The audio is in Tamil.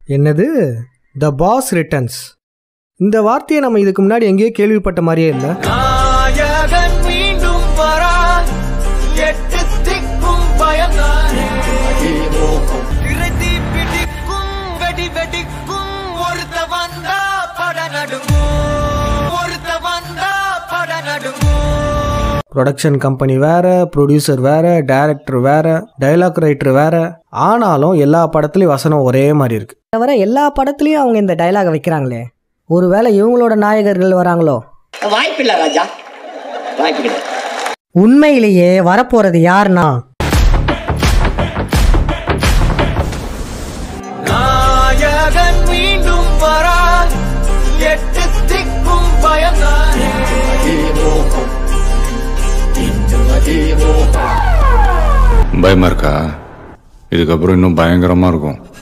என்னது த பாஸ் ரிட்டர்ன்ஸ் இந்த வார்த்தையை நம்ம இதுக்கு முன்னாடி எங்கேயோ கேள்விப்பட்ட மாதிரியே இல்லை நாயகன் மீண்டும் வரா எட்டு திக்கும் பயந்தானே திரைத்தி பிடிக்கும் வெடி வெடிக்கும் ஒருத்த வந்தா பட நடுங்கும் ஒருத்த வந்தா பட நடுங்கும் ப்ரொடக்ஷன் கம்பெனி வேற ப்ரொடியூசர் வேற டைரக்டர் வேற டைலாக் ரைட்டர் வேற ஆனாலும் எல்லா படத்துலையும் வசனம் ஒரே மாதிரி இருக்கு தவிர எல்லா படத்துலையும் அவங்க இந்த டைலாக வைக்கிறாங்களே ஒருவேளை இவங்களோட நாயகர்கள் வராங்களோ வாய்ப்பில்லை ராஜா வாய்ப்பில்லை உண்மையிலேயே வரப்போறது யாருன்னா நாயகன் மீண்டும் வரா எட்டு திக்கும் பயந்தானே பயமா இருக்கா இதுக்கப்புறம் இன்னும் பயங்கரமா இருக்கும்